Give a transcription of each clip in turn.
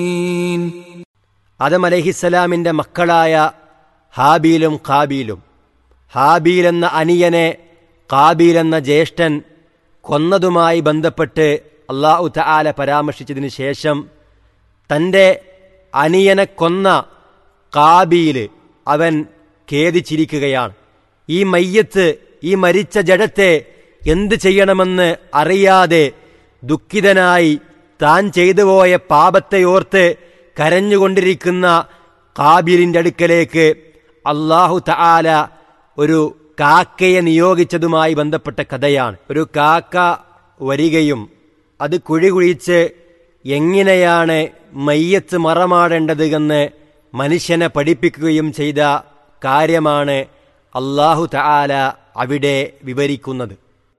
ആദം അലഹിസലാമിൻ്റെ മക്കളായ ഹാബീലും കാബീലും ഹാബീൽ എന്ന അനിയനെ കാബീൽ എന്ന ജ്യേഷ്ഠൻ കൊന്നതുമായി ബന്ധപ്പെട്ട് അള്ളാഹു തആല പരാമർശിച്ചതിന് ശേഷം തൻ്റെ അനിയനെ കൊന്ന കാബീൽ അവൻ ഖേദിച്ചിരിക്കുകയാണ് ഈ മയ്യത്ത് ഈ മരിച്ച ജഡത്തെ എന്ത് ചെയ്യണമെന്ന് അറിയാതെ ദുഃഖിതനായി താൻ ചെയ്തു പോയ പാപത്തെ ഓർത്ത് കരഞ്ഞുകൊണ്ടിരിക്കുന്ന കാബീലിൻ്റെ അടുക്കലേക്ക് അള്ളാഹു തആല ഒരു കാക്കയെ നിയോഗിച്ചതുമായി ബന്ധപ്പെട്ട കഥയാണ് ഒരു കാക്ക വരികയും അത് കുഴി കുഴിച്ച് എങ്ങനെയാണ് മയ്യത്ത് മറമാടേണ്ടത് എന്ന് മനുഷ്യനെ പഠിപ്പിക്കുകയും ചെയ്ത കാര്യമാണ് അള്ളാഹു തആല അവിടെ വിവരിക്കുന്നത്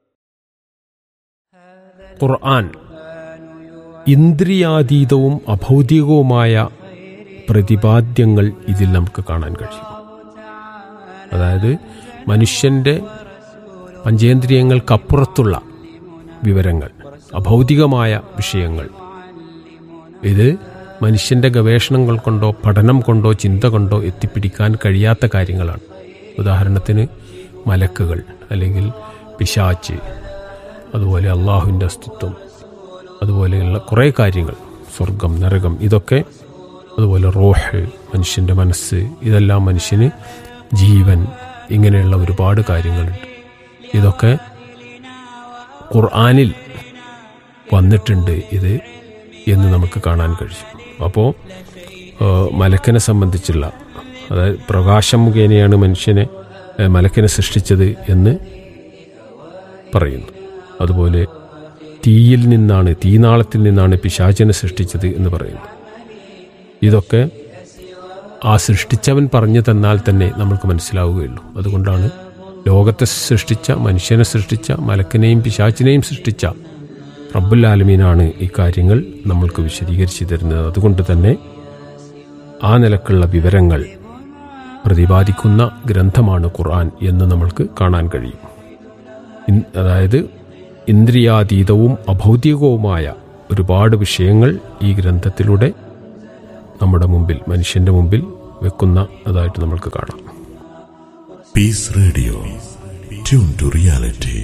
ഖുർആൻ ഇന്ദ്രിയാതീതവും അഭൗതികവുമായ പ്രതിപാദ്യങ്ങൾ ഇതിൽ നമുക്ക് കാണാൻ കഴിയും അതായത് മനുഷ്യൻ്റെ പഞ്ചേന്ദ്രിയങ്ങൾക്കപ്പുറത്തുള്ള വിവരങ്ങൾ അഭൗതികമായ വിഷയങ്ങൾ ഇത് മനുഷ്യൻ്റെ ഗവേഷണങ്ങൾ കൊണ്ടോ പഠനം കൊണ്ടോ ചിന്ത കൊണ്ടോ എത്തിപ്പിടിക്കാൻ കഴിയാത്ത കാര്യങ്ങളാണ് ഉദാഹരണത്തിന് മലക്കുകൾ അല്ലെങ്കിൽ പിശാച്ച് അതുപോലെ അള്ളാഹുവിൻ്റെ അസ്തിത്വം അതുപോലെയുള്ള കുറേ കാര്യങ്ങൾ സ്വർഗം നരകം ഇതൊക്കെ അതുപോലെ റോഹ് മനുഷ്യൻ്റെ മനസ്സ് ഇതെല്ലാം മനുഷ്യന് ജീവൻ ഇങ്ങനെയുള്ള ഒരുപാട് കാര്യങ്ങളുണ്ട് ഇതൊക്കെ ഖുർആാനിൽ വന്നിട്ടുണ്ട് ഇത് എന്ന് നമുക്ക് കാണാൻ കഴിയും അപ്പോൾ മലക്കനെ സംബന്ധിച്ചുള്ള അതായത് പ്രകാശം മുഖേനയാണ് മനുഷ്യനെ ഏഹ്, മലക്കനെ സൃഷ്ടിച്ചത് എന്ന് പറയുന്നു അതുപോലെ തീയിൽ നിന്നാണ് തീനാളത്തിൽ നിന്നാണ് പിശാചനെ സൃഷ്ടിച്ചത് എന്ന് പറയുന്നു ഇതൊക്കെ ആ സൃഷ്ടിച്ചവൻ പറഞ്ഞു തന്നാൽ തന്നെ നമുക്ക് മനസ്സിലാവുകയുള്ളൂ അതുകൊണ്ടാണ് ലോകത്തെ സൃഷ്ടിച്ച മനുഷ്യനെ സൃഷ്ടിച്ച മലക്കിനെയും പിശാച്ചിനെയും സൃഷ്ടിച്ച റബ്ബുൽ ആലമീനാണ് ഈ കാര്യങ്ങൾ നമ്മൾക്ക് വിശദീകരിച്ചു തരുന്നത് അതുകൊണ്ട് തന്നെ ആ നിലക്കുള്ള വിവരങ്ങൾ പ്രതിപാദിക്കുന്ന ഗ്രന്ഥമാണ് ഖുർആൻ എന്ന് നമ്മൾക്ക് കാണാൻ കഴിയും ഇൻ- അതായത് ഇന്ദ്രിയാതീതവും അഭൗതികവുമായ ഒരുപാട് വിഷയങ്ങൾ ഈ ഗ്രന്ഥത്തിലൂടെ നമ്മുടെ മുമ്പിൽ മനുഷ്യന്റെ മുമ്പിൽ വെക്കുന്ന അതായിട്ട് നമ്മൾക്ക് കാണാം Peace Radio. Tune to reality.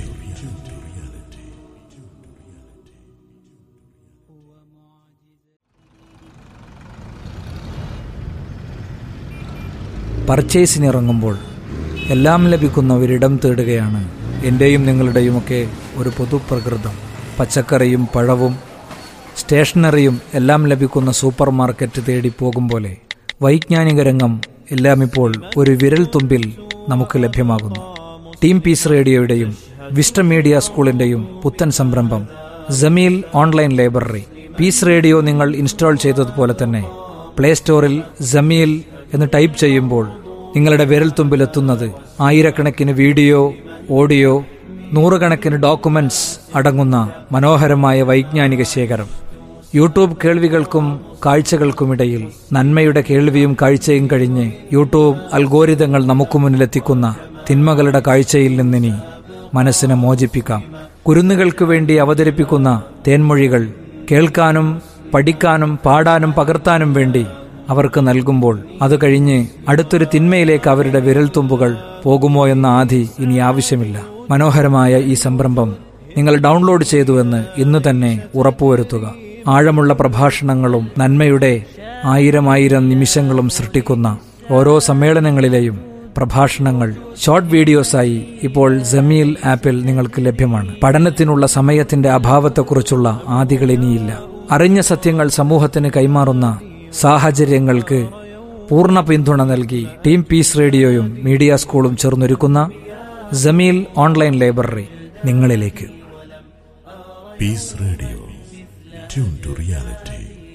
പർച്ചേസിനിറങ്ങുമ്പോൾ എല്ലാം ലഭിക്കുന്ന ഒരിടം തേടുകയാണ് എൻ്റെയും നിങ്ങളുടെയുമൊക്കെ ഒരു പൊതുപ്രകൃതം പച്ചക്കറിയും പഴവും സ്റ്റേഷനറിയും എല്ലാം ലഭിക്കുന്ന സൂപ്പർ മാർക്കറ്റ് തേടി പോകും പോലെ വൈജ്ഞാനിക രംഗം എല്ലാം ഇപ്പോൾ ഒരു വിരൽ തുമ്പിൽ നമുക്ക് ലഭ്യമാകുന്നു ടീം പീസ് റേഡിയോയുടെയും വിസ്റ്റ മീഡിയ സ്കൂളിന്റെയും പുത്തൻ സംരംഭം Jameel online library Peace Radio നിങ്ങൾ ഇൻസ്റ്റാൾ ചെയ്തതുപോലെ തന്നെ പ്ലേ സ്റ്റോറിൽ ജമീൽ എന്ന് ടൈപ്പ് ചെയ്യുമ്പോൾ നിങ്ങളുടെ വിരൽത്തുമ്പിലെത്തുന്നത് ആയിരക്കണക്കിന് വീഡിയോ ഓഡിയോ നൂറുകണക്കിന് ഡോക്യുമെന്റ്സ് അടങ്ങുന്ന മനോഹരമായ വൈജ്ഞാനിക ശേഖരം യൂട്യൂബ് കേൾവികൾക്കും കാഴ്ചകൾക്കുമിടയിൽ നന്മയുടെ കേൾവിയും കാഴ്ചയും കഴിഞ്ഞ് യൂട്യൂബ് അൽഗോരിതങ്ങൾ നമുക്ക് മുന്നിലെത്തിക്കുന്ന തിന്മകളുടെ കാഴ്ചയിൽ നിന്നിനി മനസ്സിനെ മോചിപ്പിക്കാം കുരുന്നുകൾക്ക് വേണ്ടി അവതരിപ്പിക്കുന്ന തേൻമൊഴികൾ കേൾക്കാനും പഠിക്കാനും പാടാനും പകർത്താനും വേണ്ടി അവർക്ക് നൽകുമ്പോൾ അത് കഴിഞ്ഞ് അടുത്തൊരു തിന്മയിലേക്ക് അവരുടെ വിരൽത്തുമ്പുകൾ പോകുമോ എന്ന ആധി ഇനി ആവശ്യമില്ല മനോഹരമായ ഈ സംരംഭം നിങ്ങൾ ഡൗൺലോഡ് ചെയ്തുവെന്ന് ഇന്ന് തന്നെ ഉറപ്പുവരുത്തുക ആഴമുള്ള പ്രഭാഷണങ്ങളും നന്മയുടെ ആയിരം ആയിരം നിമിഷങ്ങളും സൃഷ്ടിക്കുന്ന ഓരോ സമ്മേളനങ്ങളിലെയും പ്രഭാഷണങ്ങൾ ഷോർട്ട് വീഡിയോസായി ഇപ്പോൾ ജമീൽ ആപ്പിൽ നിങ്ങൾക്ക് ലഭ്യമാണ് പഠനത്തിനുള്ള സമയത്തിന്റെ അഭാവത്തെക്കുറിച്ചുള്ള ആദികൾ ഇനിയില്ല അറിഞ്ഞ സത്യങ്ങൾ സമൂഹത്തിന് കൈമാറുന്ന സാഹചര്യങ്ങൾക്ക് പൂർണ്ണ പിന്തുണ നൽകി ടീം പീസ് റേഡിയോയും മീഡിയ സ്കൂളും ചേർന്നൊരുക്കുന്ന ജമീൽ ഓൺലൈൻ ലൈബ്രറി നിങ്ങളിലേക്ക് Peace Radio. Tune to reality.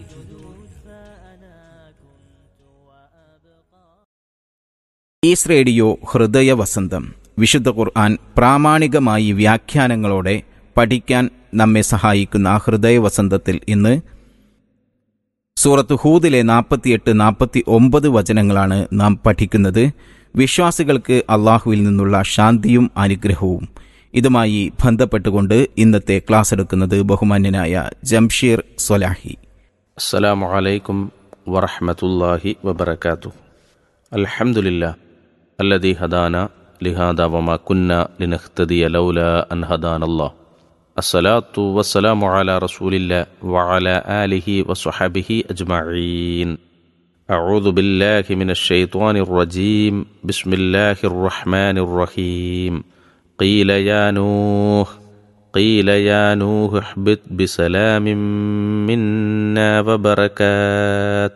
ഈസ് റേഡിയോ ഹൃദയ വസന്തം വിശുദ്ധ ഖുർആൻ പ്രാമാണികമായി വ്യാഖ്യാനങ്ങളോടെ പഠിക്കാൻ നമ്മെ സഹായിക്കുന്ന ആ ഹൃദയ വസന്തത്തിൽ ഇന്ന് സൂറത്ത് ഹൂദിലെ നാൽപ്പത്തിയെട്ട് നാൽപ്പത്തി ഒമ്പത് വചനങ്ങളാണ് നാം പഠിക്കുന്നത് വിശ്വാസികൾക്ക് അള്ളാഹുവിൽ നിന്നുള്ള ശാന്തിയും അനുഗ്രഹവും ഇതുമായി ബന്ധപ്പെട്ടുകൊണ്ട് ഇന്നത്തെ ക്ലാസ് എടുക്കുന്നത് ബഹുമാന്യനായ ജംഷീർ സൊലാഹി السلام عليكم ورحمة الله وبركاته الحمد لله الذي هدانا لهذا وما كنا لنهتدي لولا أن هدانا الله الصلاة والسلام على رسول الله وعلى آله وصحبه أجمعين أعوذ بالله من الشيطان الرجيم بسم الله الرحمن الرحيم قيل يا نوح قيل يا نوح احبط بسلام منا وبركات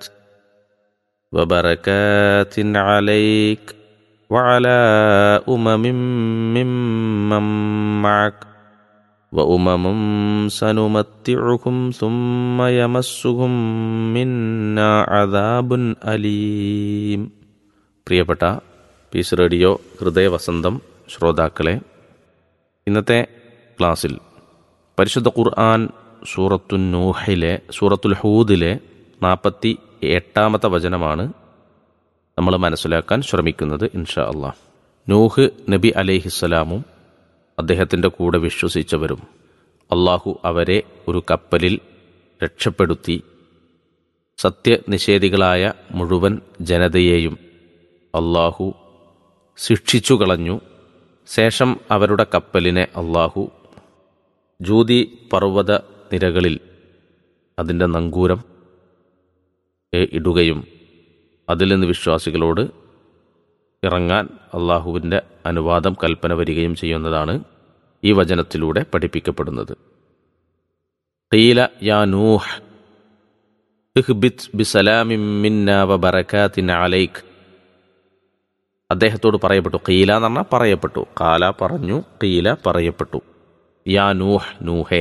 وبركات عليك وعلى أمم ممن معك وأمم سنمتعكم ثم يمسهم منا عذاب أليم പ്രിയപ്പെട്ട പീസ് റേഡിയോ ഹൃദയവസന്തം ശ്രോതാക്കളെ ഇന്നത്തെ ക്ലാസ്സിൽ പരിശുദ്ധ ഖുർആൻ സൂറത്തു നൂഹിലെ സൂറത്തുൽ ഹൂദിലെ നാൽപ്പത്തി എട്ടാമത്തെ വചനമാണ് നമ്മൾ മനസ്സിലാക്കാൻ ശ്രമിക്കുന്നത് ഇൻഷാ അള്ളാഹ് നൂഹ് നബി അലൈഹിസ്സലാമും അദ്ദേഹത്തിൻ്റെ കൂടെ വിശ്വസിച്ചവരും അള്ളാഹു അവരെ ഒരു കപ്പലിൽ രക്ഷപ്പെടുത്തി സത്യനിഷേധികളായ മുഴുവൻ ജനതയെയും അള്ളാഹു ശിക്ഷിച്ചു കളഞ്ഞു ശേഷം അവരുടെ കപ്പലിനെ അള്ളാഹു ജൂതി പർവ്വത നിരകളിൽ അതിൻ്റെ നങ്കൂരം ഏ ഇടുകയും അതിൽ നിന്ന് വിശ്വാസികളോട് ഇറങ്ങാൻ അള്ളാഹുവിൻ്റെ അനുവാദം കൽപ്പന വരികയും ചെയ്യുന്നതാണ് ഈ വചനത്തിലൂടെ പഠിപ്പിക്കപ്പെടുന്നത് ഖീല യാ നൂഹ് ഇഹ്ബിത് ബിസലാമിൻ മിന്ന വ ബറകാത്തിൻ അലൈക് അദ്ദേഹത്തോട് പറയപ്പെട്ടു ഖീല എന്ന് പറഞ്ഞാൽ പറയപ്പെട്ടു കാല പറഞ്ഞു ഖീല പറയപ്പെട്ടു യാ നൂഹ് നൂഹേ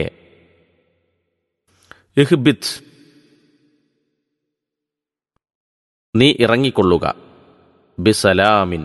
ഇഹ്ബിത് നീ ഇറങ്ങിക്കൊള്ളുക ബിസലാമിൻ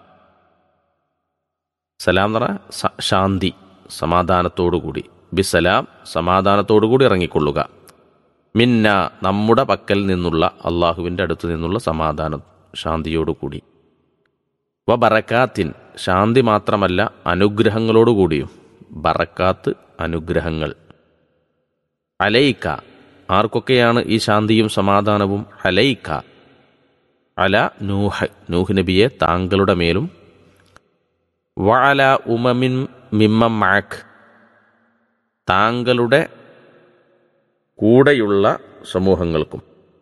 സലാം എന്ന് പറഞ്ഞാൽ സ- ശാന്തി സമാധാനത്തോടുകൂടി ബിസലാം സമാധാനത്തോടുകൂടി ഇറങ്ങിക്കൊള്ളുക മിന്ന നമ്മുടെ പക്കൽ നിന്നുള്ള അള്ളാഹുവിൻ്റെ അടുത്ത് നിന്നുള്ള സമാധാനം ശാന്തിയോടുകൂടി വ ബറക്കാത്തിൻ ശാന്തി മാത്രമല്ല അനുഗ്രഹങ്ങളോടുകൂടിയും ബറക്കാത്ത് അനുഗ്രഹങ്ങൾ അലൈക്ക ആർക്കൊക്കെയാണ് ഈ ശാന്തിയും സമാധാനവും അലൈക്ക അല നൂഹ് നൂഹ് നബിയെ താങ്കളുടെ മേലും വഅല ഉമമിൻ മിമ്മ മാക് താങ്കളുടെ കൂടെയുള്ള സമൂഹങ്ങൾക്കും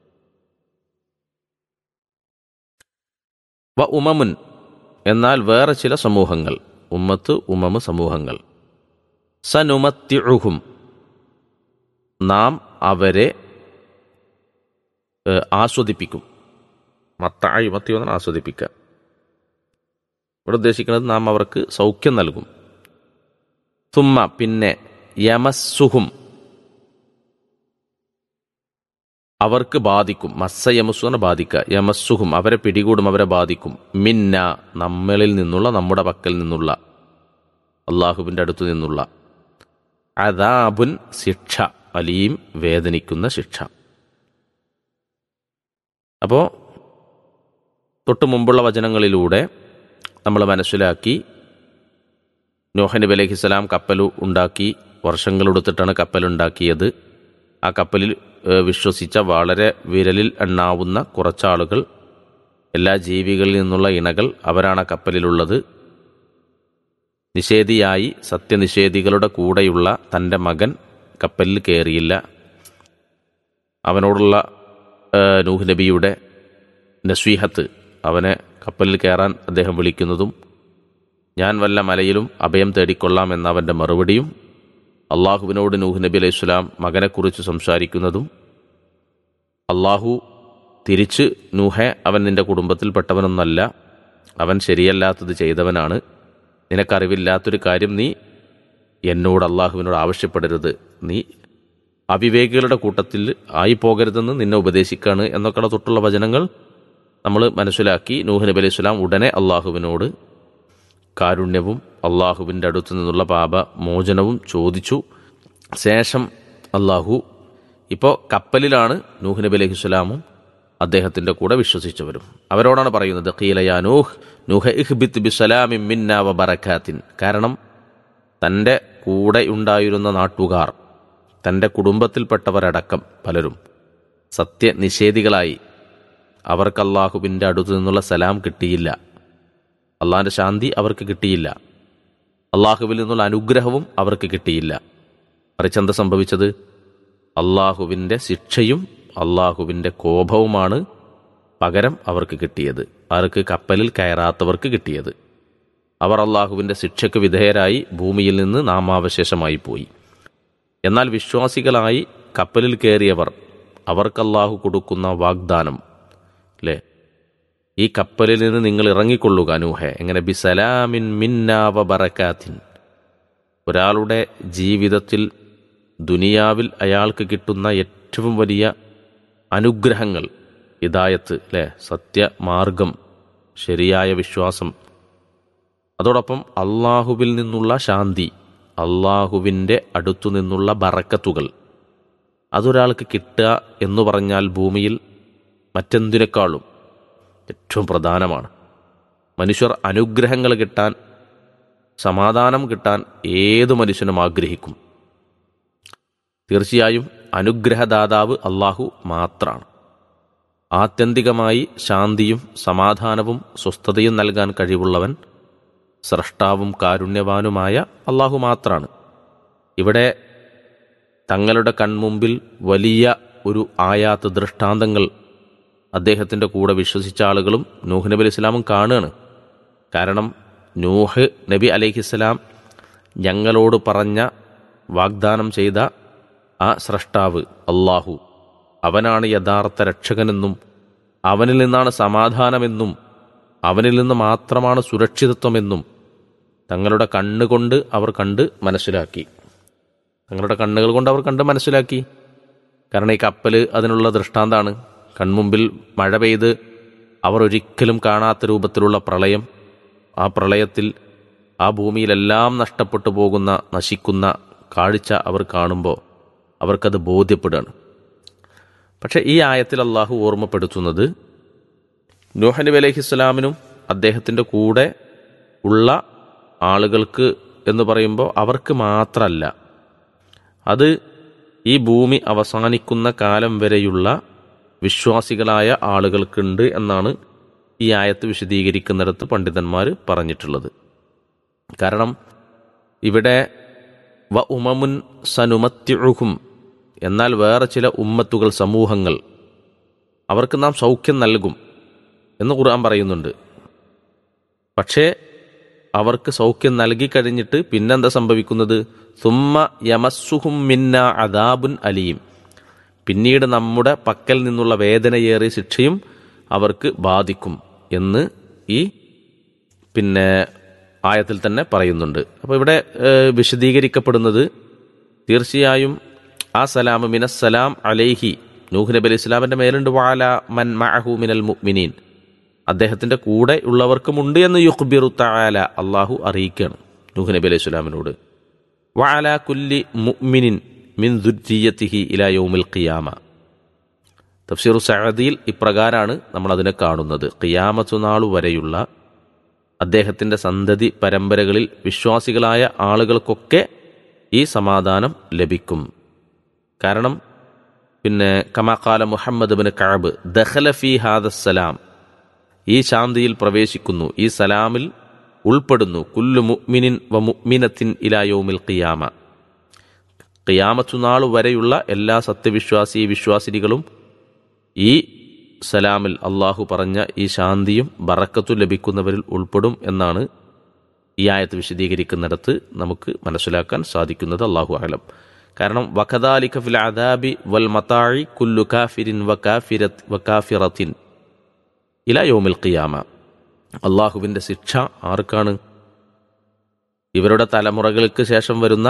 വ ഉമമുൻ എന്നാൽ വേറെ ചില സമൂഹങ്ങൾ ഉമ്മത്ത് ഉമമ് സമൂഹങ്ങൾ സനുമത്തിഴുഹും നാം അവരെ ഏഹ്, ആസ്വദിപ്പിക്കും മത്തായി മത്തി വന്നാൽ ആസ്വദിപ്പിക്കുക ഇവിടെ ഉദ്ദേശിക്കുന്നത് നാം അവർക്ക് സൗഖ്യം നൽകും തുമ്മ പിന്നെ യമസ്സുഹും അവർക്ക് ബാധിക്കും മസ്സ യമസ്സുവിനെ ബാധിക്കുക യമസ്സുഹും അവരെ പിടികൂടും അവരെ ബാധിക്കും മിന്ന നമ്മളിൽ നിന്നുള്ള നമ്മുടെ പക്കൽ നിന്നുള്ള അള്ളാഹുവിൻ്റെ അടുത്തു നിന്നുള്ള അദാബുൻ ശിക്ഷ അലീം വേദനിക്കുന്ന ശിക്ഷ അപ്പോൾ തൊട്ട് മുമ്പുള്ള വചനങ്ങളിലൂടെ നമ്മൾ മനസ്സിലാക്കി നോഹ നബി അലൈഹിസ്സലാം കപ്പൽ ഉണ്ടാക്കി വർഷങ്ങളെടുത്തിട്ടാണ് കപ്പലുണ്ടാക്കിയത് ആ കപ്പലിൽ ഏഹ്, വിശ്വസിച്ച വളരെ വിരലിൽ എണ്ണാവുന്ന കുറച്ചാളുകൾ എല്ലാ ജീവികളിൽ നിന്നുള്ള ഇണകൾ അവരാണ് ആ കപ്പലിലുള്ളത് നിഷേധിയായി സത്യനിഷേധികളുടെ കൂടെയുള്ള തൻ്റെ മകൻ കപ്പലിൽ കയറിയില്ല അവനോടുള്ള ഏഹ്, നൂഹ് നബിയുടെ നസ്വീഹത്ത് അവനെ കപ്പലിൽ കയറാൻ അദ്ദേഹം വിളിക്കുന്നതും ഞാൻ വല്ല മലയിലും അഭയം തേടിക്കൊള്ളാം എന്ന അവൻ്റെ മറുപടിയും അള്ളാഹുവിനോട് നൂഹ് നബി അലൈഹി സ്വലാം മകനെക്കുറിച്ച് സംസാരിക്കുന്നതും അള്ളാഹു തിരിച്ച് നൂഹെ അവൻ നിന്റെ കുടുംബത്തിൽപ്പെട്ടവനൊന്നല്ല അവൻ ശരിയല്ലാത്തത് ചെയ്തവനാണ് നിനക്കറിവില്ലാത്തൊരു കാര്യം നീ എന്നോട് അള്ളാഹുവിനോട് ആവശ്യപ്പെടരുത് നീ അവിവേകികളുടെ കൂട്ടത്തിൽ ആയി പോകരുതെന്ന് നിന്നെ ഉപദേശിക്കാണ് എന്നൊക്കെയുള്ള തൊട്ടുള്ള വചനങ്ങൾ നമ്മൾ മനസ്സിലാക്കി നൂഹ് നബി അലൈഹി സ്വലാം ഉടനെ അള്ളാഹുവിനോട് കാരുണ്യവും അള്ളാഹുവിൻ്റെ അടുത്തു നിന്നുള്ള പാപ മോചനവും ചോദിച്ചു ശേഷം അള്ളാഹു ഇപ്പോൾ കപ്പലിലാണ് നൂഹ് നബി അലൈഹി സ്വലാമും അദ്ദേഹത്തിൻ്റെ കൂടെ വിശ്വസിച്ചവരും അവരോടാണ് പറയുന്നത് ഖീലയാ നൂഹ് നൂഹ ഇഹ്ബിത്ത് ബിസലാമിൻ മിന്ന വ ബറക്കാത്തിൻ കാരണം തൻ്റെ കൂടെ ഉണ്ടായിരുന്ന നാട്ടുകാർ തൻ്റെ കുടുംബത്തിൽപ്പെട്ടവരടക്കം പലരും സത്യനിഷേധികളായി അവർക്ക് അള്ളാഹുവിൻ്റെ അടുത്തു നിന്നുള്ള സലാം കിട്ടിയില്ല അള്ളാഹിൻ്റെ ശാന്തി അവർക്ക് കിട്ടിയില്ല അള്ളാഹുവിൽ നിന്നുള്ള അനുഗ്രഹവും അവർക്ക് കിട്ടിയില്ല മറിച്ച് എന്താ സംഭവിച്ചത് അള്ളാഹുവിൻ്റെ ശിക്ഷയും അള്ളാഹുവിൻ്റെ കോപവുമാണ് പകരം അവർക്ക് കിട്ടിയത് അവർക്ക് കപ്പലിൽ കയറാത്തവർക്ക് കിട്ടിയത് അവർ അള്ളാഹുവിൻ്റെ ശിക്ഷയ്ക്ക് വിധേയരായി ഭൂമിയിൽ നിന്ന് നാമാവശേഷമായി പോയി എന്നാൽ വിശ്വാസികളായി കപ്പലിൽ കയറിയവർ അവർക്ക് അള്ളാഹു കൊടുക്കുന്ന വാഗ്ദാനം അല്ലേ ഈ കപ്പലിൽ നിന്ന് നിങ്ങൾ ഇറങ്ങിക്കൊള്ളുക നൂഹെ എങ്ങനെ ബിസലാമിൻ മിന്നാവ ബറക്കാത്തിൻ ഒരാളുടെ ജീവിതത്തിൽ ദുനിയാവിൽ അയാൾക്ക് കിട്ടുന്ന ഏറ്റവും വലിയ അനുഗ്രഹങ്ങൾ ഹിദായത്ത് അല്ലേ സത്യമാർഗം ശരിയായ വിശ്വാസം അതോടൊപ്പം അള്ളാഹുവിൽ നിന്നുള്ള ശാന്തി അള്ളാഹുവിൻ്റെ അടുത്തു നിന്നുള്ള ബറക്കത്തുകൾ അതൊരാൾക്ക് കിട്ടുക എന്ന് പറഞ്ഞാൽ ഭൂമിയിൽ മറ്റെന്തിനേക്കാളും ഏറ്റവും പ്രധാനമാണ് മനുഷ്യർ അനുഗ്രഹങ്ങൾ കിട്ടാൻ സമാധാനം കിട്ടാൻ ഏത് മനുഷ്യനും ആഗ്രഹിക്കും തീർച്ചയായും അനുഗ്രഹദാതാവ് അള്ളാഹു മാത്രമാണ് ആത്യന്തികമായി ശാന്തിയും സമാധാനവും സ്വസ്ഥതയും നൽകാൻ കഴിവുള്ളവൻ സ്രഷ്ടാവും കാരുണ്യവാനുമായ അള്ളാഹു മാത്രമാണ് ഇവിടെ തങ്ങളുടെ കൺമുമ്പിൽ വലിയ ഒരു ആയാത്ത ദൃഷ്ടാന്തങ്ങൾ അദ്ദേഹത്തിൻ്റെ കൂടെ വിശ്വസിച്ച ആളുകളും നൂഹ് നബി അലൈഹി ഇസ്ലാമും കാണുകയാണ് കാരണം നൂഹ് നബി അലൈഹിസ്സലാം ഞങ്ങളോട് പറഞ്ഞ വാഗ്ദാനം ചെയ്ത ആ സ്രഷ്ടാവ് അള്ളാഹു അവനാണ് യഥാർത്ഥ രക്ഷകനെന്നും അവനിൽ നിന്നാണ് സമാധാനമെന്നും അവനിൽ നിന്ന് മാത്രമാണ് സുരക്ഷിതത്വമെന്നും തങ്ങളുടെ കണ്ണുകൊണ്ട് അവർ കണ്ട് മനസ്സിലാക്കി തങ്ങളുടെ കണ്ണുകൾ കൊണ്ട് അവർ കണ്ട് മനസ്സിലാക്കി കാരണം ഈ കപ്പൽ അതിനുള്ള ദൃഷ്ടാന്താണ് കൺമുമ്പിൽ മഴ പെയ്ത് അവർ ഒരിക്കലും കാണാത്ത രൂപത്തിലുള്ള പ്രളയം ആ പ്രളയത്തിൽ ആ ഭൂമിയിലെല്ലാം നഷ്ടപ്പെട്ടു പോകുന്ന നശിക്കുന്ന കാഴ്ച അവർ കാണുമ്പോൾ അവർക്കത് ബോധ്യപ്പെടുകയാണ് പക്ഷെ ഈ ആയത്തിൽ അള്ളാഹു ഓർമ്മപ്പെടുത്തുന്നത് നൂഹ് നബി അലൈഹി ഇസ്ലാമിനും അദ്ദേഹത്തിൻ്റെ കൂടെ ഉള്ള ആളുകൾക്ക് എന്ന് പറയുമ്പോൾ അവർക്ക് മാത്രമല്ല അത് ഈ ഭൂമി അവസാനിക്കുന്ന കാലം വരെയുള്ള വിശ്വാസികളായ ആളുകൾക്കുണ്ട് എന്നാണ് ഈ ആയത്ത് വിശദീകരിക്കുന്നിടത്ത് പണ്ഡിതന്മാർ പറഞ്ഞിട്ടുള്ളത് കാരണം ഇവിടെ വ ഉമമുൻ സനുമത്യുഹും എന്നാൽ വേറെ ചില ഉമ്മത്തുകൾ സമൂഹങ്ങൾ അവർക്ക് നാം സൗഖ്യം നൽകും എന്ന് ഖുർആൻ പറയുന്നുണ്ട് പക്ഷേ അവർക്ക് സൗഖ്യം നൽകി കഴിഞ്ഞിട്ട് പിന്നെന്താ സംഭവിക്കുന്നത് സുമ്മ യമസ്സുഹും മിന്ന അദാബുൻ അലിയും പിന്നീട് നമ്മുടെ പക്കൽ നിന്നുള്ള വേദനയേറിയ ശിക്ഷയും അവർക്ക് ബാധിക്കും എന്ന് ഈ പിന്നെ ആയത്തിൽ തന്നെ പറയുന്നുണ്ട് അപ്പോൾ ഇവിടെ ഏഹ്, വിശദീകരിക്കപ്പെടുന്നത് തീർച്ചയായും ആ സലാം മിനസ്സലാം അലൈഹി നൂഹ് നബി അലൈഹി ഇസ്ലാമിൻ്റെ മേലുണ്ട് വാല മൻ മഅഹു മിനൽ മുഅ്മിനീൻ അദ്ദേഹത്തിൻ്റെ കൂടെ ഉള്ളവർക്കുമുണ്ട് എന്ന് യുഖ്ബിറു തആല അള്ളാഹു അറിയിക്കുകയാണ് നൂഹ് നബി അലൈഹി സ്വലാമിനോട് വഅല കുല്ലി മുഅ്മിനിൻ മിൻ ദുർജിയത്തിഹി ഇലാ യൗമിൽ ഖിയാമ തഫ്സീറു സഅദിയിൽ ഇപ്രകാരമാണ് നമ്മൾ അതിനെ കാണുന്നത് ഖിയാമത്തു നാൾ വരെയുള്ള അദ്ദേഹത്തിൻ്റെ സന്തതി പരമ്പരകളിൽ വിശ്വാസികളായ ആളുകൾക്കൊക്കെ ഈ സമാധാനം ലഭിക്കും കാരണം പിന്നെ കമാക്കാല മുഹമ്മദ് ബിൻ കഅബ് ദഖല ഫി ഹാദസ്സലാം ഈ ശാന്തിയിൽ പ്രവേശിക്കുന്നു ഈ സലാമിൽ ഉൾപ്പെടുന്നു കുല്ലു മുഅ്മിനിൻ വ മുഅ്മിനത്തിൻ ഇലാ യൗമിൽ ഖിയാമ ഖിയാമത്തു നാൾ വരെയുള്ള എല്ലാ സത്യവിശ്വാസി വിശ്വാസിനികളും ഈ സലാമിൽ അള്ളാഹു പറഞ്ഞ ഈ ശാന്തിയും ബറക്കത്തു ലഭിക്കുന്നവരിൽ ഉൾപ്പെടും എന്നാണ് ഈ ആയത്ത് വിശദീകരിക്കുന്നിടത്ത് നമുക്ക് മനസ്സിലാക്കാൻ സാധിക്കുന്നത് അള്ളാഹു അലം കാരണം വഖദാലിക ഫിൽ അദാബി വൽ മതാഴി കുല്ലു കാഫിരിൻ വകാഫിരത് വകാഫിറത്തിൻ ഇല യോമിൽ ഖിയാമ അള്ളാഹുവിൻ്റെ ശിക്ഷ ആർക്കാണ് ഇവരുടെ തലമുറകൾക്ക് ശേഷം വരുന്ന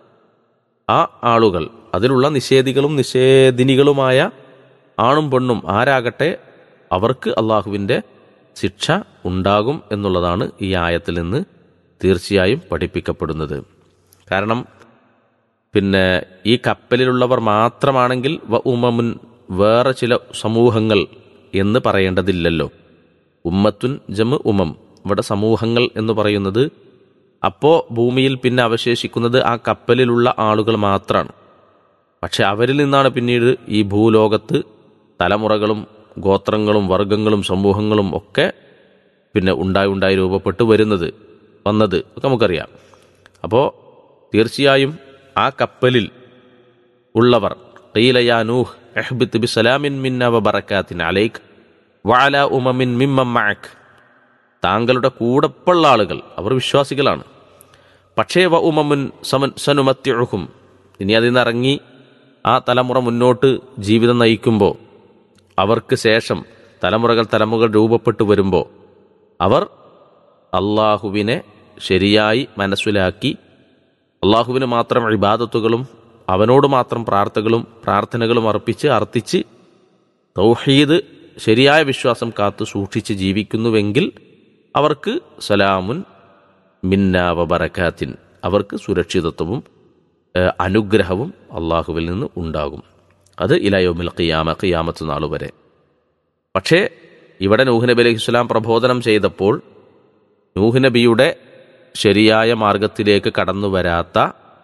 ആ ആളുകൾ അതിലുള്ള നിഷേധികളും നിഷേധിനികളുമായ ആണും പെണ്ണും ആരാകട്ടെ അവർക്ക് അള്ളാഹുവിൻ്റെ ശിക്ഷ ഉണ്ടാകും എന്നുള്ളതാണ് ഈ ആയത്തിൽ നിന്ന് തീർച്ചയായും പഠിപ്പിക്കപ്പെടുന്നത് കാരണം പിന്നെ ഈ കപ്പലിലുള്ളവർ മാത്രമാണെങ്കിൽ വ ഉമമുൻ വേറെ ചില സമൂഹങ്ങൾ എന്ന് പറയേണ്ടതില്ലല്ലോ ഉമ്മത്തുൻ ജമ് ഉമം ഇവിടെ സമൂഹങ്ങൾ എന്ന് പറയുന്നത് അപ്പോൾ ഭൂമിയിൽ പിന്നെ അവശേഷിക്കുന്നത് ആ കപ്പലിലുള്ള ആളുകൾ മാത്രമാണ് പക്ഷെ അവരിൽ നിന്നാണ് പിന്നീട് ഈ ഭൂലോകത്ത് തലമുറകളും ഗോത്രങ്ങളും വർഗങ്ങളും സമൂഹങ്ങളും ഒക്കെ പിന്നെ ഉണ്ടായി ഉണ്ടായി രൂപപ്പെട്ട് വരുന്നത് വന്നത് ഒക്കെ നമുക്കറിയാം അപ്പോൾ തീർച്ചയായും ആ കപ്പലിൽ ഉള്ളവർ قيل يا نوح اهبط بسلام منا وبركات عليك وعلى أمم ممن معك താങ്കളുടെ കൂടപ്പുള്ള ആളുകൾ അവർ വിശ്വാസികളാണ് പക്ഷേ വ ഉമമുൻ സമൻ സനുമത്യഴുഹും ഇനി അതിൽ നിന്ന് ഇറങ്ങി ആ തലമുറ മുന്നോട്ട് ജീവിതം നയിക്കുമ്പോൾ അവർക്ക് ശേഷം തലമുറകൾ തലമുറകൾ രൂപപ്പെട്ടു വരുമ്പോൾ അവർ അള്ളാഹുവിനെ ശരിയായി മനസ്സിലാക്കി അള്ളാഹുവിന് മാത്രം ഇബാദത്തുകളും അവനോട് മാത്രം പ്രാർത്ഥകളും പ്രാർത്ഥനകളും അർപ്പിച്ച് അർത്ഥിച്ച് തൗഹീദ് ശരിയായ വിശ്വാസം കാത്തു സൂക്ഷിച്ച് ജീവിക്കുന്നുവെങ്കിൽ അവർക്ക് സലാമുൻ മിന്നാവ ബറക്കാത്തിൻ അവർക്ക് സുരക്ഷിതത്വവും ഏഹ്, അനുഗ്രഹവും അള്ളാഹുവിൽ നിന്ന് ഉണ്ടാകും അത് ഇലയോമിൽ ഖിയാമ ഖിയാമത്ത് നാൾ വരെ പക്ഷേ ഇവിടെ നൂഹ് നബി അലൈഹി സ്വലാം പ്രബോധനം ചെയ്തപ്പോൾ നൂഹ് നബിയുടെ ശരിയായ മാർഗത്തിലേക്ക് കടന്നു വരാത്ത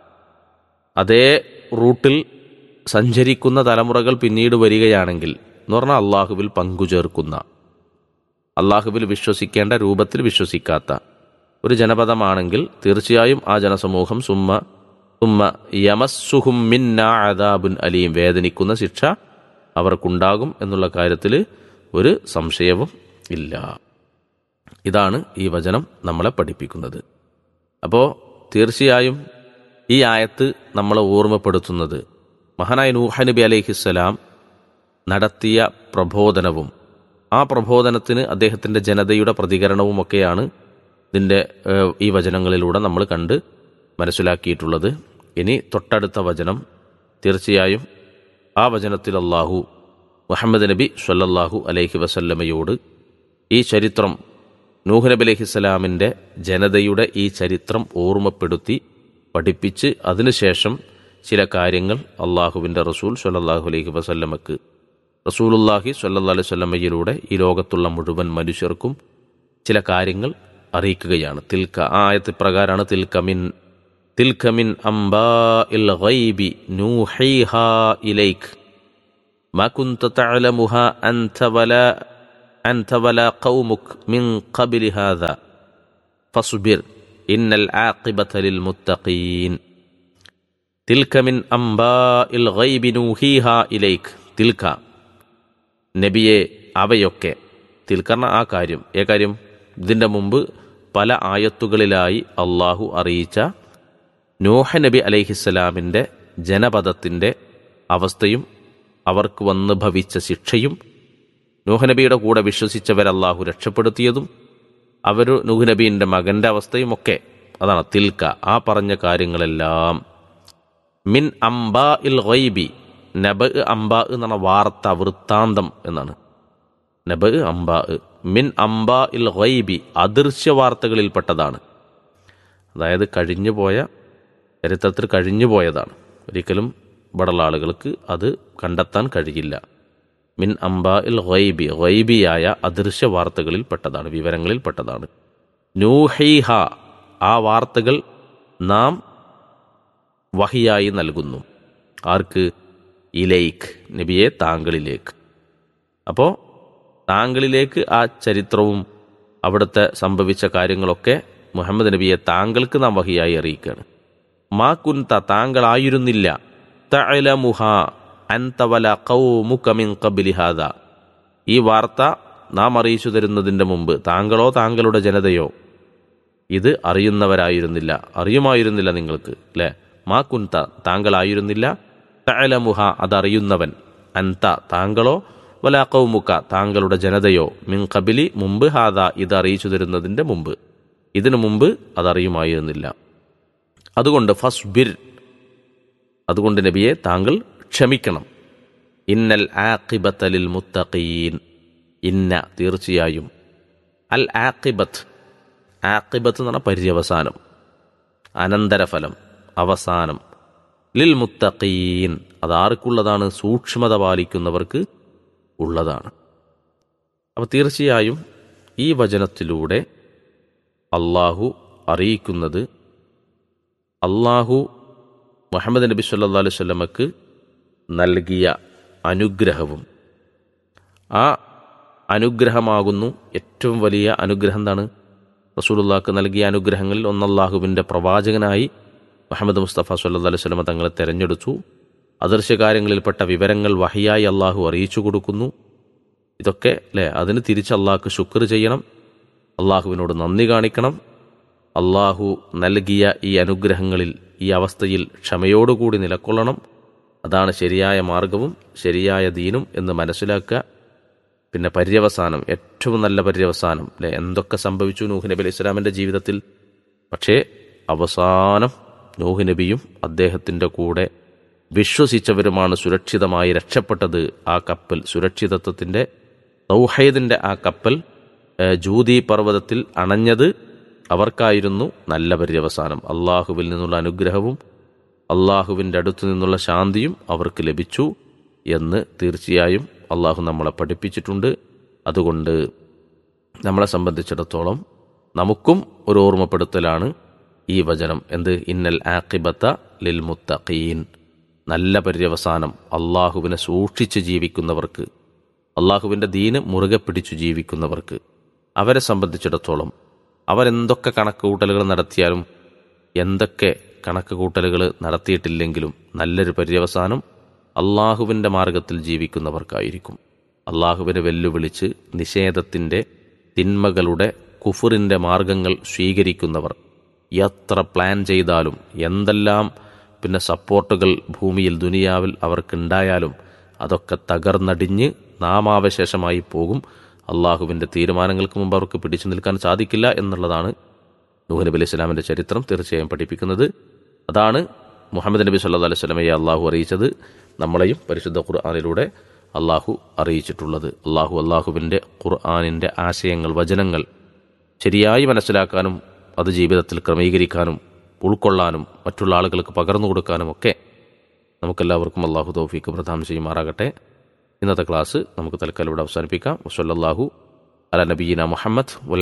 അതേ റൂട്ടിൽ സഞ്ചരിക്കുന്ന തലമുറകൾ പിന്നീട് വരികയാണെങ്കിൽ എന്ന് പറഞ്ഞാൽ അള്ളാഹുവിൽ പങ്കുചേർക്കുന്ന അള്ളാഹുവിൽ വിശ്വസിക്കേണ്ട രൂപത്തിൽ വിശ്വസിക്കാത്ത ഒരു ജനപദമാണെങ്കിൽ തീർച്ചയായും ആ ജനസമൂഹം സുമ്മ സുമ്മ യമസ്സുഹും മിന്ന അദാബുൻ അലീം വേദനിക്കുന്ന ശിക്ഷ അവർക്കുണ്ടാകും എന്നുള്ള കാര്യത്തിൽ ഒരു സംശയവും ഇല്ല ഇതാണ് ഈ വചനം നമ്മളെ പഠിപ്പിക്കുന്നത് അപ്പോൾ തീർച്ചയായും ഈ ആയത്ത് നമ്മളെ ഓർമ്മപ്പെടുത്തുന്നത് മഹാനായ നൂഹ നബി അലൈഹിസ്സലാം നടത്തിയ പ്രബോധനവും ആ പ്രബോധനത്തിന് അദ്ദേഹത്തിൻ്റെ ജനതയുടെ പ്രതികരണവുമൊക്കെയാണ് ഇതിൻ്റെ ഏഹ്, ഈ വചനങ്ങളിലൂടെ നമ്മൾ കണ്ട് മനസ്സിലാക്കിയിട്ടുള്ളത് ഇനി തൊട്ടടുത്ത വചനം തീർച്ചയായും ആ വചനത്തിൽ അള്ളാഹു മുഹമ്മദ് നബി സ്വല്ലല്ലാഹു അലൈഹി വസല്ലമയോട് ഈ ചരിത്രം നൂഹ് നബി അലൈഹിസ്സലാമിൻ്റെ ജനതയുടെ ഈ ചരിത്രം ഓർമ്മപ്പെടുത്തി പഠിപ്പിച്ച് അതിനുശേഷം ചില കാര്യങ്ങൾ അള്ളാഹുവിൻ്റെ റസൂൽ സ്വല്ലല്ലാഹു അലൈഹി വസല്ലമക്ക് റസൂലുല്ലാഹി സ്വല്ലല്ലാഹു അലൈഹി വസല്ലമയിലൂടെ ഈ ലോകത്തുള്ള മുഴുവൻ മനുഷ്യർക്കും ചില കാര്യങ്ങൾ അറിയിക്കുകയാണ് തിൽക്ക ആ ആയത്ത് പ്രകാരമാണ് തിൽക്കമിൻ തിൽക്കമിൻ അംബാ ഇൽ ഗൈബി നൂഹൈഹാ ഇലൈക് ما كنت تعلمها أنت ولا أنت ولا قومك من قبل هذا فاصبر إن العاقبة للمتقين تلك من أنباء الغيب نوحيها إليك تلك നബിയെ അവയൊക്കെ തിൽക്കർണ ആ കാര്യം ഏ കാര്യം ഇതിൻ്റെ മുമ്പ് പല ആയത്തുകളിലായി അള്ളാഹു അറിയിച്ച നോഹ നബി അലൈഹിസ്സലാമിൻ്റെ ജനപദത്തിൻ്റെ അവസ്ഥയും അവർക്ക് വന്ന് ഭവിച്ച ശിക്ഷയും നൂഹനബിയുടെ കൂടെ വിശ്വസിച്ചവർ അള്ളാഹു രക്ഷപ്പെടുത്തിയതും അവർ നൂഹ്നബീൻ്റെ മകൻ്റെ അവസ്ഥയുമൊക്കെ അതാണ് തിൽക്ക ആ പറഞ്ഞ കാര്യങ്ങളെല്ലാം മിൻ അംബാ ഇൽ ഗൈബി നബ അംബ എന്നാണ് വാർത്ത വൃത്താന്തം എന്നാണ് നബ അംബ മിൻ അംബ ഇൽ ഗൈബി അദൃശ്യ വാർത്തകളിൽപ്പെട്ടതാണ് അതായത് കഴിഞ്ഞു പോയ ചരിത്രത്തിൽ കഴിഞ്ഞു പോയതാണ് ഒരിക്കലും ഇവിടെയുള്ള ആളുകൾക്ക് അത് കണ്ടെത്താൻ കഴിയില്ല മിൻ അംബ ഇൽ ഗൈബി ഗൈബിയായ അദൃശ്യ വാർത്തകളിൽ പെട്ടതാണ് വിവരങ്ങളിൽ പെട്ടതാണ് നൂഹൈഹ ആ വാർത്തകൾ നാം വഹിയായി നൽകുന്നു ആർക്ക് ഇലൈക്ക് നബിയെ താങ്കളിലേക്ക് അപ്പോൾ താങ്കളിലേക്ക് ആ ചരിത്രവും അവിടുത്തെ സംഭവിച്ച കാര്യങ്ങളൊക്കെ മുഹമ്മദ് നബിയെ താങ്കൾക്ക് നാം വഹിയായി അറിയിക്കുകയാണ് മാ കുന്ത താങ്കളായിരുന്നില്ല തഅലമുഹ അൻത വല ഖൗമുക മിൻ ഖബ്ലി ഹാദാ ഈ വാർത്ത നാം അറിയിച്ചു തരുന്നതിൻ്റെ മുമ്പ് താങ്കളോ താങ്കളുടെ ജനതയോ ഇത് അറിയുന്നവരായിരുന്നില്ല അറിയുമായിരുന്നില്ല നിങ്ങൾക്ക് അല്ലേ മാ കുന്ത താങ്കളായിരുന്നില്ല തഅലമുഹ അതറിയുന്നവൻ അൻത താങ്കളോ വല കൗമുക്ക താങ്കളുടെ ജനതയോ മിൻ കബിലി മുമ്പ് ഹാദ ഇത് അറിയിച്ചു തരുന്നതിൻ്റെ മുമ്പ് ഇതിനു മുമ്പ് അതറിയുമായിരുന്നില്ല അതുകൊണ്ട് ഫസ്ബിർ അതുകൊണ്ട് നബിയെ താങ്കൾ ക്ഷമിക്കണം ഇന്നൽ ആഖിബത്തലിൽ മുത്തഖീൻ ഇന്ന തീർച്ചയായും അൽ ആഖിബത്ത് ആഖിബത്ത് എന്ന് പറഞ്ഞാൽ പര്യവസാനം അനന്തരഫലം അവസാനം ലിൽ മുത്തഖീൻ അതാർക്കുള്ളതാണ് സൂക്ഷ്മത പാലിക്കുന്നവർക്ക് ഉള്ളതാണ് അപ്പോൾ തീർച്ചയായും ഈ വചനത്തിലൂടെ അള്ളാഹു അറിയിക്കുന്നത് അള്ളാഹു മുഹമ്മദ് നബി സല്ലാ അലൈഹി സ്വലമക്ക് നൽകിയ അനുഗ്രഹവും ആ അനുഗ്രഹമാകുന്നു ഏറ്റവും വലിയ അനുഗ്രഹം എന്താണ് റസൂലുള്ളാഹ്ക്ക് നൽകിയ അനുഗ്രഹങ്ങളിൽ ഒന്നല്ലാഹുവിൻ്റെ പ്രവാചകനായി മുഹമ്മദ് മുസ്തഫ സല്ലു അലൈഹി സ്വലമ തങ്ങളെ തെരഞ്ഞെടുത്തു അദൃശ്യകാര്യങ്ങളിൽപ്പെട്ട വിവരങ്ങൾ വഹിയായി അള്ളാഹു അറിയിച്ചു കൊടുക്കുന്നു ഇതൊക്കെ അല്ലേ അതിന് തിരിച്ച് അള്ളാഹ്ക്ക് ശുക്ർ ചെയ്യണം അള്ളാഹുവിനോട് നന്ദി കാണിക്കണം അള്ളാഹു നൽകിയ ഈ അനുഗ്രഹങ്ങളിൽ ഈ അവസ്ഥയിൽ ക്ഷമയോടുകൂടി നിലക്കൊള്ളണം അതാണ് ശരിയായ മാർഗവും ശരിയായ ദീനും എന്ന് മനസ്സിലാക്കുക പിന്നെ പര്യവസാനം ഏറ്റവും നല്ല പര്യവസാനം അല്ലെ എന്തൊക്കെ സംഭവിച്ചു നൂഹ് നബി അലൈഹി ഇസ്ലാമിൻ്റെ ജീവിതത്തിൽ പക്ഷേ അവസാനം നൂഹ് നബിയും അദ്ദേഹത്തിൻ്റെ കൂടെ വിശ്വസിച്ചവരുമാണ് സുരക്ഷിതമായി രക്ഷപ്പെട്ടത് ആ കപ്പൽ സുരക്ഷിതത്വത്തിൻ്റെ തൗഹീദിൻ്റെ ആ കപ്പൽ ഏഹ്, ജൂതി പർവ്വതത്തിൽ അണഞ്ഞത് അവർക്കായിരുന്നു നല്ല പര്യവസാനം അള്ളാഹുവിൽ നിന്നുള്ള അനുഗ്രഹവും അള്ളാഹുവിൻ്റെ അടുത്തു നിന്നുള്ള ശാന്തിയും അവർക്ക് ലഭിച്ചു എന്ന് തീർച്ചയായും അള്ളാഹു നമ്മളെ പഠിപ്പിച്ചിട്ടുണ്ട് അതുകൊണ്ട് നമ്മളെ സംബന്ധിച്ചിടത്തോളം നമുക്കും ഒരു ഓർമ്മപ്പെടുത്തലാണ് ഈ വചനം എന്ത് ഇന്നൽ ആഖിബത്ത ലിൽ മുത്തഖീൻ നല്ല പര്യവസാനം അള്ളാഹുവിനെ സൂക്ഷിച്ച് ജീവിക്കുന്നവർക്ക് അള്ളാഹുവിൻ്റെ ദീന് മുറുകെ പിടിച്ചു ജീവിക്കുന്നവർക്ക് അവരെ സംബന്ധിച്ചിടത്തോളം അവരെന്തൊക്കെ കണക്കുകൂട്ടലുകൾ നടത്തിയാലും എന്തൊക്കെ കണക്കുകൂട്ടലുകൾ നടത്തിയിട്ടില്ലെങ്കിലും നല്ലൊരു പര്യവസാനം അള്ളാഹുവിൻ്റെ മാർഗത്തിൽ ജീവിക്കുന്നവർക്കായിരിക്കും അള്ളാഹുവിനെ വെല്ലുവിളിച്ച് നിഷേധത്തിൻ്റെ തിന്മകളുടെ കുഫറിൻ്റെ മാർഗങ്ങൾ സ്വീകരിക്കുന്നവർ എത്ര പ്ലാൻ ചെയ്താലും എന്തെല്ലാം പിന്നെ സപ്പോർട്ടുകൾ ഭൂമിയിൽ ദുനിയാവിൽ അവർക്കുണ്ടായാലും അതൊക്കെ തകർന്നടിഞ്ഞ് നാമാവശേഷമായി പോകും അള്ളാഹുവിൻ്റെ തീരുമാനങ്ങൾക്ക് മുമ്പ് അവർക്ക് പിടിച്ചു നിൽക്കാൻ സാധിക്കില്ല എന്നുള്ളതാണ് നൂഹ് നബി അലൈഹി സ്വലാമിൻ്റെ ചരിത്രം തീർച്ചയായും പഠിപ്പിക്കുന്നത് അതാണ് മുഹമ്മദ് നബി സല്ലാ അലൈഹി സ്വലമയെ അള്ളാഹു അറിയിച്ചത് നമ്മളെയും പരിശുദ്ധ ഖുർആാനിലൂടെ അള്ളാഹു അറിയിച്ചിട്ടുള്ളത് അള്ളാഹു അള്ളാഹുവിൻ്റെ ഖുർആാനിൻ്റെ ആശയങ്ങൾ വചനങ്ങൾ ശരിയായി മനസ്സിലാക്കാനും അത് ജീവിതത്തിൽ ക്രമീകരിക്കാനും ഉൾക്കൊള്ളാനും മറ്റുള്ള ആളുകൾക്ക് പകർന്നു കൊടുക്കാനും ഒക്കെ നമുക്കെല്ലാവർക്കും അള്ളാഹു തൗഫീക്ക് പ്രദാനം ചെയ്യുമാറാകട്ടെ ഇന്നത്തെ ക്ലാസ് നമുക്ക് തൽക്കാലം ഇവിടെ അവസാനിപ്പിക്കാം വസല്ലല്ലാഹു അല നബീന മുഹമ്മദ് വൽ